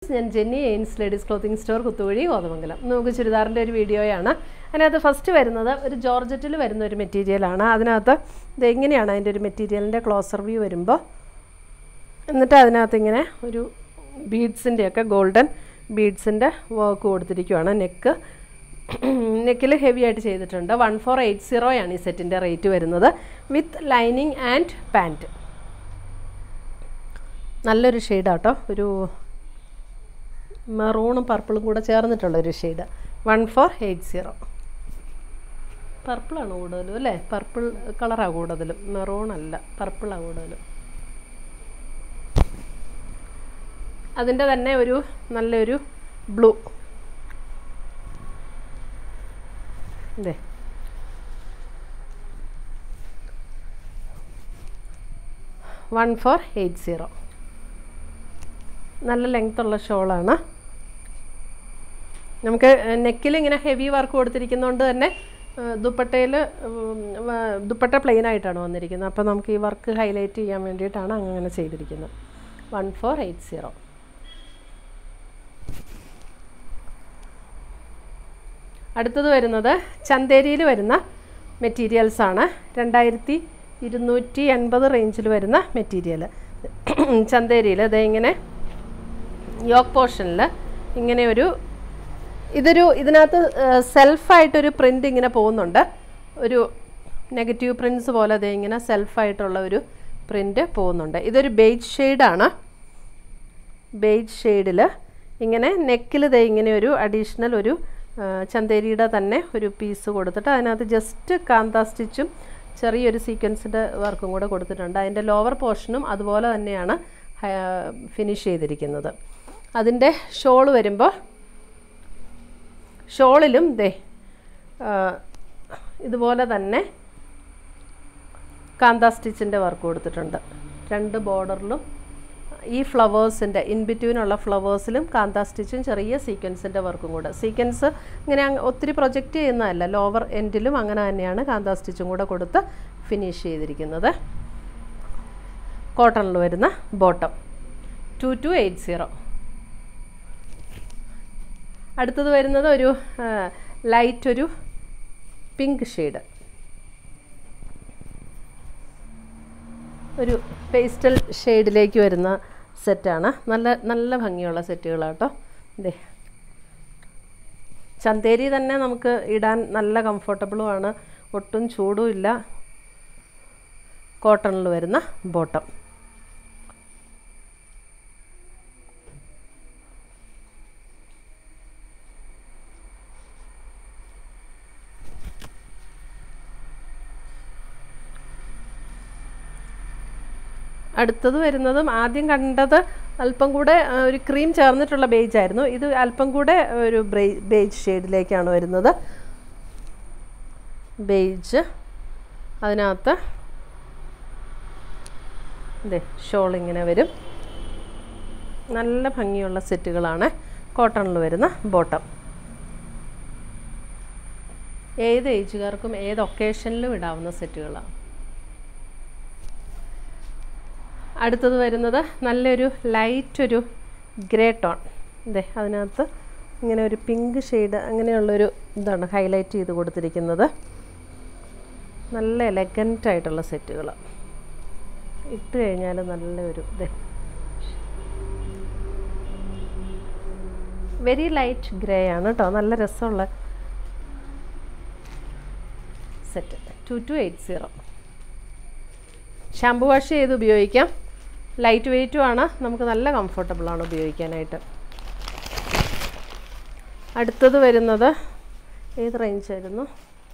ഞാൻ ജെന്നി എയിൻസ് ladies clothing store Kuthuvazhi Kothamangalam നമുക്ക് ചുരിദാറിൻ്റെ ഒരു വീഡിയോയാണ് അതിനകത്ത് ഫസ്റ്റ് വരുന്നത് ഒരു ജോർജറ്റിൽ വരുന്ന ഒരു മെറ്റീരിയലാണ് അതിനകത്ത് ഇത് എങ്ങനെയാണ് അതിൻ്റെ ഒരു മെറ്റീരിയലിൻ്റെ ക്ലോസർ വ്യൂ വരുമ്പോൾ എന്നിട്ട് അതിനകത്ത് ഇങ്ങനെ ഒരു ബീഡ്സിൻ്റെയൊക്കെ ഗോൾഡൻ ബീഡ്സിൻ്റെ വർക്ക് കൊടുത്തിരിക്കുകയാണ് നെക്ക് നെക്കിൽ ഹെവി ആയിട്ട് ചെയ്തിട്ടുണ്ട് വൺ ഫോർ എയ്റ്റ് സീറോയാണ് ഈ സെറ്റിൻ്റെ റേറ്റ് വരുന്നത് വിത്ത് ലൈനിങ് ആൻഡ് പാൻറ്റ് നല്ലൊരു ഷെയ്ഡാട്ടോ ഒരു മെറൂണും പർപ്പിളും കൂടെ ചേർന്നിട്ടുള്ള ഒരു shade one four eight zero പർപ്പിളാണ് കൂടുതലും അല്ലേ പർപ്പിൾ കളറാണ് കൂടുതലും മെറൂൺ അല്ല പർപ്പിളാണ് കൂടുതലും അതിൻ്റെ തന്നെ ഒരു നല്ലൊരു ബ്ലൂ ഇതേ വൺ ഫോർ എയ്റ്റ് സീറോ നല്ല ലെങ്ത് ഉള്ള ഷോളാണ് നമുക്ക് നെക്കിൽ ഇങ്ങനെ ഹെവി വർക്ക് കൊടുത്തിരിക്കുന്നതുകൊണ്ട് തന്നെ ദുപ്പട്ടയിൽ ദുപ്പട്ട പ്ലെയിൻ ആയിട്ടാണ് വന്നിരിക്കുന്നത് അപ്പോൾ നമുക്ക് ഈ വർക്ക് ഹൈലൈറ്റ് ചെയ്യാൻ വേണ്ടിയിട്ടാണ് അങ്ങനെ ചെയ്തിരിക്കുന്നത് വൺ ഫോർ എയ്റ്റ് സീറോ അടുത്തത് വരുന്നത് ചന്തേരിയിൽ വരുന്ന മെറ്റീരിയൽസാണ് രണ്ടായിരത്തി ഇരുന്നൂറ്റി എൺപത് റേഞ്ചിൽ വരുന്ന മെറ്റീരിയൽ ചന്തേരിയിൽ അതേ ഇങ്ങനെ യോക്ക് പോർഷനിൽ ഇങ്ങനെ ഒരു ഇതൊരു ഇതിനകത്ത് സെൽഫായിട്ടൊരു പ്രിൻ്റ് ഇങ്ങനെ പോകുന്നുണ്ട് ഒരു നെഗറ്റീവ് പ്രിൻസ് പോലെ അതേ ഇങ്ങനെ സെൽഫായിട്ടുള്ള ഒരു പ്രിൻ്റ് പോകുന്നുണ്ട് ഇതൊരു ബെയ്ജ് ഷെയ്ഡാണ് ബെയ്ജ് ഷെയ്ഡിൽ ഇങ്ങനെ നെക്കിൽ ദേ ഇങ്ങനെ ഒരു അഡീഷണൽ ഒരു ചന്തേരിയുടെ തന്നെ ഒരു പീസ് കൊടുത്തിട്ട് അതിനകത്ത് ജസ്റ്റ് കാന്ത സ്റ്റിച്ചും ചെറിയൊരു സീക്വൻസിൻ്റെ വർക്കും കൂടെ കൊടുത്തിട്ടുണ്ട് അതിൻ്റെ ലോവർ പോർഷനും അതുപോലെ തന്നെയാണ് ഫിനിഷ് ചെയ്തിരിക്കുന്നത് അതിൻ്റെ ഷോൾ വരുമ്പോൾ ഷോളിലും ദേ ഇതുപോലെ തന്നെ കാന്ത സ്റ്റിച്ചിൻ്റെ വർക്ക് കൊടുത്തിട്ടുണ്ട് രണ്ട് ബോർഡറിലും ഈ ഫ്ലവേഴ്സിൻ്റെ ഇൻ ബിറ്റ്വീനുള്ള ഫ്ലവേഴ്സിലും കാന്ത സ്റ്റിച്ചും ചെറിയ സീക്വൻസിൻ്റെ വർക്കും കൂടെ സീക്വൻസ് ഇങ്ങനെ ഒത്തിരി പ്രൊജക്റ്റ് ചെയ്യുന്നതല്ല ലോവർ എൻഡിലും അങ്ങനെ തന്നെയാണ് കാന്ത സ്റ്റിച്ചും കൂടെ കൊടുത്ത് ഫിനിഷ് ചെയ്തിരിക്കുന്നത് കോട്ടണിൽ വരുന്ന bottom two two eight zero അടുത്തത് വരുന്നത് ഒരു ലൈറ്റ് ഒരു പിങ്ക് ഷെയ്ഡ് ഒരു പേസ്റ്റൽ ഷെയ്ഡിലേക്ക് വരുന്ന സെറ്റാണ് നല്ല നല്ല ഭംഗിയുള്ള സെറ്റുകളാട്ടോ ഇതേ ചന്തേരി തന്നെ നമുക്ക് ഇടാൻ നല്ല കംഫർട്ടബിളുമാണ് ഒട്ടും ചൂടും ഇല്ല കോട്ടണിൽ വരുന്ന ബോട്ടം അടുത്തത് വരുന്നതും ആദ്യം കണ്ടത് അല്പം കൂടെ ഒരു ക്രീം ചേർന്നിട്ടുള്ള ബേജ് ആയിരുന്നു ഇത് അല്പം കൂടെ ഒരു ബേജ് ഷെയ്ഡിലേക്കാണ് വരുന്നത് ബേജ് അതിനകത്ത് ഇതേ ഷോൾ ഇങ്ങനെ വരും നല്ല ഭംഗിയുള്ള സെറ്റുകളാണ് കോട്ടണിൽ വരുന്ന ബോട്ടം ഏത് ഏജുകാർക്കും ഏത് ഒക്കേഷനിലും ഇടാവുന്ന സെറ്റുകളാണ് അടുത്തത് വരുന്നത് നല്ലൊരു ലൈറ്റ് ഒരു ഗ്രേ ടോൺ ഇതേ അതിനകത്ത് ഇങ്ങനെ ഒരു പിങ്ക് ഷെയ്ഡ് അങ്ങനെയുള്ളൊരു ഇതാണ് ഹൈലൈറ്റ് ചെയ്ത് കൊടുത്തിരിക്കുന്നത് നല്ല എലഗൻ്റ് ആയിട്ടുള്ള സെറ്റുകൾ ഇട്ട് കഴിഞ്ഞാൽ നല്ലൊരു ഇതേ വെരി ലൈറ്റ് ഗ്രേ ആണ് കേട്ടോ നല്ല രസമുള്ള set two two eight zero shampoo wash ചെയ്ത് ഉപയോഗിക്കാം ലൈറ്റ് വെയ്റ്റും ആണ് നമുക്ക് നല്ല കംഫർട്ടബിളാണ് ഉപയോഗിക്കാനായിട്ട് അടുത്തത് വരുന്നത് ഏത് റേഞ്ചായിരുന്നു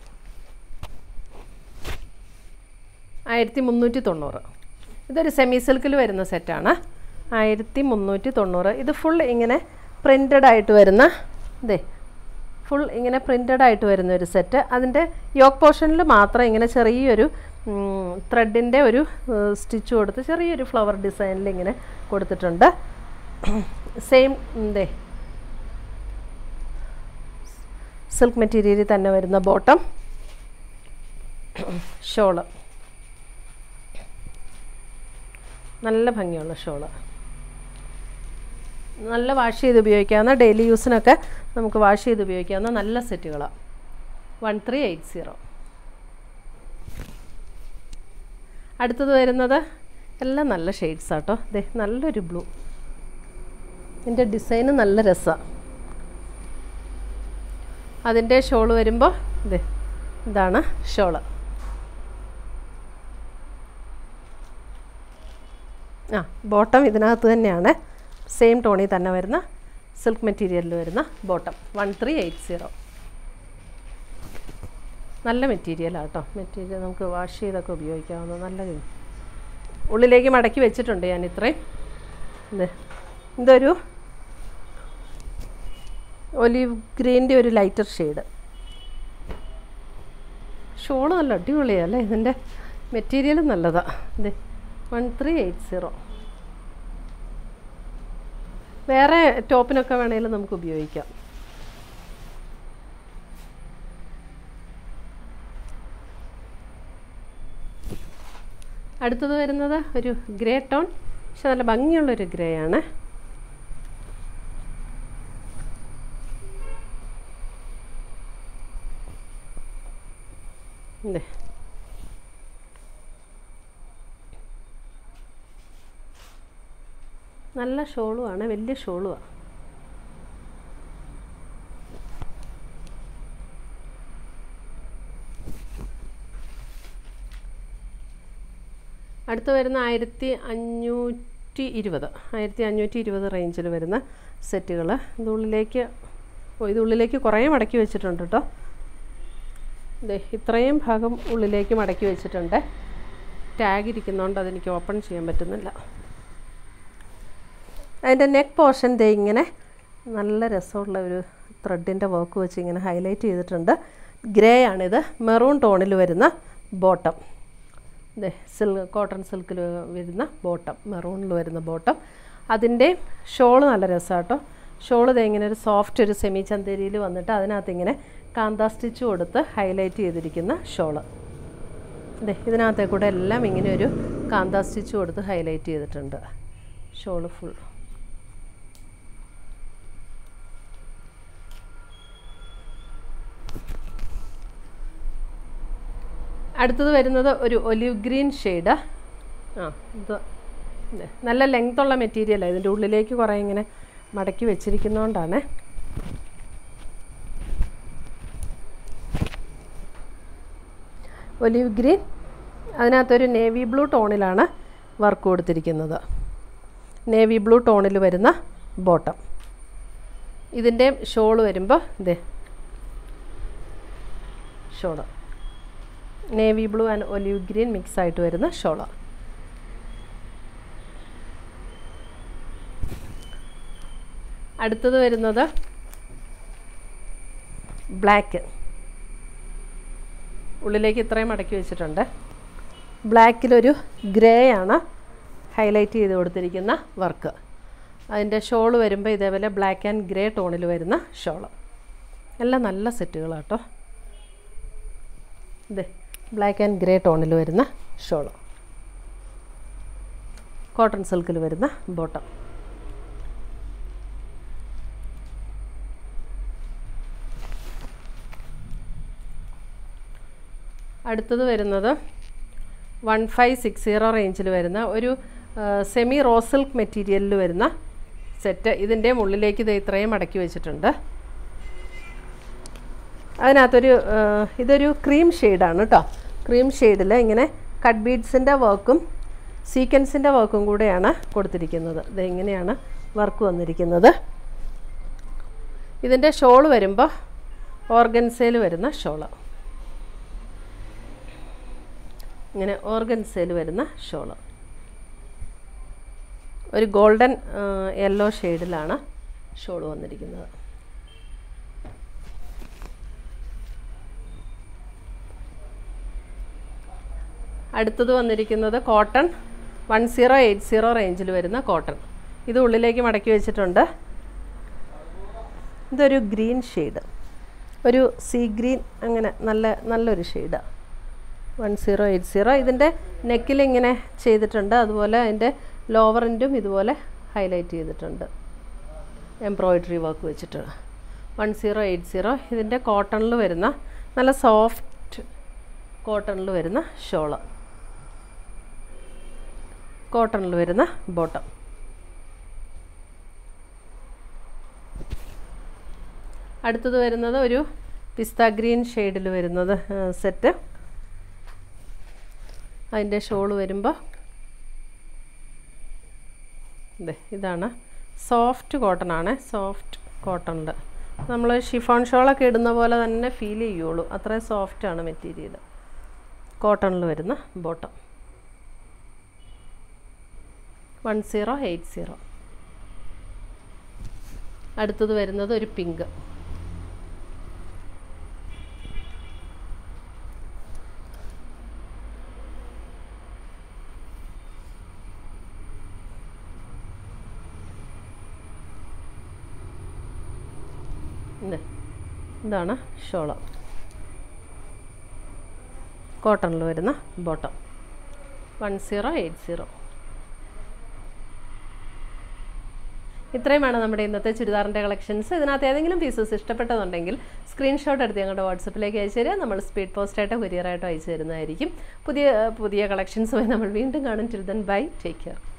ആയിരത്തി മുന്നൂറ്റി തൊണ്ണൂറ് ഇതൊരു സെമി സിൽക്കിൽ വരുന്ന സെറ്റാണ് ആയിരത്തി മുന്നൂറ്റി തൊണ്ണൂറ് ഇത് ഫുൾ ഇങ്ങനെ പ്രിൻ്റഡ് ആയിട്ട് വരുന്ന ഇതേ ഫുൾ ഇങ്ങനെ പ്രിൻ്റഡ് ആയിട്ട് വരുന്ന ഒരു സെറ്റ് അതിൻ്റെ യോക്ക് പോർഷനിൽ മാത്രം ഇങ്ങനെ ചെറിയൊരു ത്രെഡിൻ്റെ ഒരു സ്റ്റിച്ച് കൊടുത്ത് ചെറിയൊരു ഫ്ലവർ ഡിസൈനിൽ ഇങ്ങനെ കൊടുത്തിട്ടുണ്ട് സെയിം എന്തേ സിൽക്ക് മെറ്റീരിയലിൽ തന്നെ വരുന്ന ബോട്ടം ഷോള് നല്ല ഭംഗിയുള്ള ഷോള് നല്ല വാഷ് ചെയ്ത് ഉപയോഗിക്കാവുന്ന ഡെയിലി യൂസിനൊക്കെ നമുക്ക് വാഷ് ചെയ്ത് ഉപയോഗിക്കാവുന്ന നല്ല സെറ്റുകളാണ് വൺ ത്രീ എയ്റ്റ് സീറോ അടുത്തത് വരുന്നത് എല്ലാം നല്ല ഷെയ്ഡ്സ് ആട്ടോ ദേ നല്ലൊരു ബ്ലൂ ഇതിൻ്റെ ഡിസൈന് നല്ല രസമാണ് അതിൻ്റെ ഷോള് വരുമ്പോൾ ഇത് ഇതാണ് ഷോള് ആ ബോട്ടം ഇതിനകത്ത് തന്നെയാണ് സെയിം ടോണിൽ തന്നെ വരുന്ന സിൽക്ക് മെറ്റീരിയലിൽ വരുന്ന bottom one three eight zero നല്ല മെറ്റീരിയലാണ് കേട്ടോ മെറ്റീരിയൽ നമുക്ക് വാഷ് ചെയ്തൊക്കെ ഉപയോഗിക്കാവുന്ന നല്ല ഇത്. ഉള്ളിലേക്ക് മടക്കി വെച്ചിട്ടുണ്ട് ഞാൻ ഇത്രയും ഇത് ഇതൊരു ഒലിവ് ഗ്രീൻ്റെ ഒരു ലൈറ്റർ ഷെയ്ഡ് ഷോള് നല്ല അടിപൊളിയാണ് അല്ലേ ഇതിൻ്റെ മെറ്റീരിയലും നല്ലതാണ് ഇത് വൺ ത്രീ എയ്റ്റ് സീറോ വേറെ ടോപ്പിനൊക്കെ വേണമെങ്കിലും നമുക്ക് ഉപയോഗിക്കാം അടുത്തത് വരുന്നത് ഒരു ഗ്രേ ടോൺ പക്ഷെ നല്ല ഭംഗിയുള്ളൊരു ഗ്രേ ആണ് ഇതേ നല്ല ഷോളുമാണ് വലിയ ഷോളുമാണ് അടുത്ത് വരുന്ന ആയിരത്തി അഞ്ഞൂറ്റി ഇരുപത് ആയിരത്തി അഞ്ഞൂറ്റി ഇരുപത് റേഞ്ചിൽ വരുന്ന സെറ്റുകൾ ഇത് ഉള്ളിലേക്ക് ഓ ഇത് ഉള്ളിലേക്ക് കുറേ മടക്കി വെച്ചിട്ടുണ്ട് കേട്ടോ ദേ ഇത്രയും ഭാഗം ഉള്ളിലേക്ക് മടക്കി വെച്ചിട്ടുണ്ട് ടാഗ് ഇരിക്കുന്നതുകൊണ്ട് അതെനിക്ക് ഓപ്പൺ ചെയ്യാൻ പറ്റുന്നില്ല അതിൻ്റെ നെക്ക് പോർഷൻ ദേ ഇങ്ങനെ നല്ല രസമുള്ള ഒരു ത്രെഡിൻ്റെ വർക്ക് വെച്ച് ഇങ്ങനെ ഹൈലൈറ്റ് ചെയ്തിട്ടുണ്ട് ഗ്രേ ആണിത് മെറൂൺ ടോണിൽ വരുന്ന ബോട്ടം ദേ സിൽ കോട്ടൺ സിൽക്കിൽ വരുന്ന ബോട്ടം മെറൂണിൽ വരുന്ന ബോട്ടം അതിൻ്റെ ഷോള് നല്ല രസമാട്ടോ ഷോള് ദേ ഇങ്ങനെ ഒരു സോഫ്റ്റ് ഒരു സെമി ചന്തേരിയിൽ വന്നിട്ട് അതിനകത്ത് ഇങ്ങനെ കാന്താ സ്റ്റിച്ച് കൊടുത്ത് ഹൈലൈറ്റ് ചെയ്തിരിക്കുന്ന ഷോള് അതെ ഇതിനകത്തെ കൂടെ എല്ലാം ഇങ്ങനെ ഒരു കാന്താ സ്റ്റിച്ച് കൊടുത്ത് ഹൈലൈറ്റ് ചെയ്തിട്ടുണ്ട് ഷോള് ഫുൾ അടുത്തത് വരുന്നത് ഒരു ഒലിവ് ഗ്രീൻ ഷെയ്ഡ് ആ ഇത് ഇത് നല്ല ലെങ്ത്തുള്ള മെറ്റീരിയലാണ് ഇതിൻ്റെ ഉള്ളിലേക്ക് കുറേ ഇങ്ങനെ മടക്കി വെച്ചിരിക്കുന്നതുകൊണ്ടാണ് ഒലിവ് ഗ്രീൻ അതിനകത്തൊരു നേവി ബ്ലൂ ടോണിലാണ് വർക്ക് കൊടുത്തിരിക്കുന്നത് നേവി ബ്ലൂ ടോണിൽ വരുന്ന ബോട്ടം ഇതിൻ്റെ ഷോള് വരുമ്പോൾ ഇതേ shawl navy blue and olive green mix ആയിട്ട് വരുന്ന ഷോള് അടുത്തത് വരുന്നത് ബ്ലാക്ക് ഉള്ളിലേക്ക് ഇത്രയും മടക്കി വെച്ചിട്ടുണ്ട് ബ്ലാക്കിലൊരു ഗ്രേ ആണ് ഹൈലൈറ്റ് ചെയ്ത് കൊടുത്തിരിക്കുന്ന വർക്ക് അതിൻ്റെ ഷോൾ വരുമ്പോൾ ഇതേപോലെ ബ്ലാക്ക് ആൻഡ് ഗ്രേ ടോണിൽ വരുന്ന ഷോള് എല്ലാം നല്ല സെറ്റുകളാട്ടോ ഇതേ ബ്ലാക്ക് ആൻഡ് ഗ്രേ ടോണിൽ വരുന്ന ഷോള് കോട്ടൺ സിൽക്കിൽ വരുന്ന ബോട്ടം അടുത്തത് വരുന്നത് വൺ ഫൈവ് സിക്സ് സീറോ റേഞ്ചിൽ വരുന്ന ഒരു സെമി റോ സിൽക്ക് മെറ്റീരിയലിൽ വരുന്ന സെറ്റ് ഇതിൻ്റെ ഉള്ളിലേക്ക് ഇത് ഇത്രയും മടക്കി വെച്ചിട്ടുണ്ട് അതിനകത്തൊരു ആ, ഇതൊരു ക്രീം ഷെയ്ഡാണ് കേട്ടോ ക്രീം ഷെയ്ഡിൽ ഇങ്ങനെ കട്ട് ബീഡ്സിൻ്റെ വർക്കും സീക്വൻസിൻ്റെ വർക്കും കൂടെയാണ് കൊടുത്തിരിക്കുന്നത് ഇത് ഇങ്ങനെയാണ് വർക്ക് വന്നിരിക്കുന്നത് ഇതിൻ്റെ ഷോൾ വരുമ്പോൾ ഓർഗൻസയിൽ വരുന്ന ഷോള് ഇങ്ങനെ ഓർഗൻസയിൽ വരുന്ന ഷോള് ഒരു ഗോൾഡൻ യെല്ലോ ഷെയ്ഡിലാണ് ഷോൾ വന്നിരിക്കുന്നത് അടുത്തത് വന്നിരിക്കുന്നത് cotton one zero eight zero റേഞ്ചിൽ വരുന്ന കോട്ടൺ ഇത് ഉള്ളിലേക്ക് മടക്കി വെച്ചിട്ടുണ്ട് ഇതൊരു ഗ്രീൻ ഷെയ്ഡ് ഒരു സീ ഗ്രീൻ അങ്ങനെ നല്ല നല്ലൊരു ഷെയ്ഡാണ് വൺ സീറോ എയ്റ്റ് സീറോ ഇതിൻ്റെ നെക്കിൽ ഇങ്ങനെ ചെയ്തിട്ടുണ്ട് അതുപോലെ അതിൻ്റെ ലോവറിൻ്റും ഇതുപോലെ ഹൈലൈറ്റ് ചെയ്തിട്ടുണ്ട് എംബ്രോയിഡറി വർക്ക് വെച്ചിട്ട് വൺ സീറോ എയ്റ്റ് സീറോ ഇതിൻ്റെ കോട്ടണിൽ വരുന്ന നല്ല സോഫ്റ്റ് കോട്ടണിൽ വരുന്ന ഷോള് കോട്ടണിൽ വരുന്ന ബോട്ടം അടുത്തത് വരുന്നത് ഒരു പിസ്ത ഗ്രീൻ ഷെയ്ഡിൽ വരുന്നത് സെറ്റ് അതിൻ്റെ ഷോള് വരുമ്പോൾ ഇതെ ഇതാണ് സോഫ്റ്റ് കോട്ടൺ ആണ് സോഫ്റ്റ് കോട്ടണിൽ നമ്മൾ ഷിഫോൺ ഷോളൊക്കെ ഇടുന്ന പോലെ തന്നെ ഫീൽ ചെയ്യുള്ളൂ അത്രയും സോഫ്റ്റാണ് മെറ്റീരിയൽ കോട്ടണിൽ വരുന്ന bottom one zero eight zero അടുത്തത് വരുന്നത് ഒരു പിങ്ക് ഇത് ഇതാണ് ഷോള് കോട്ടണിൽ വരുന്ന bottom one zero eight zero ഇത്രയുമാണ് നമ്മുടെ ഇന്നത്തെ ചുരിദാറിൻ്റെ കളക്ഷൻസ് ഇതിനകത്ത് ഏതെങ്കിലും പീസസ് ഇഷ്ടപ്പെട്ടതുണ്ടെങ്കിൽ സ്ക്രീൻഷോട്ട് എടുത്ത് ഞങ്ങളുടെ വാട്സപ്പിലേക്ക് അയച്ചു തരിക നമ്മൾ സ്പീഡ് പോസ്റ്റായിട്ടോ കൊറിയറായിട്ടോ അയച്ചു തരുന്നതായിരിക്കും പുതിയ പുതിയ കളക്ഷൻസുമായി നമ്മൾ വീണ്ടും കാണും till then bye take care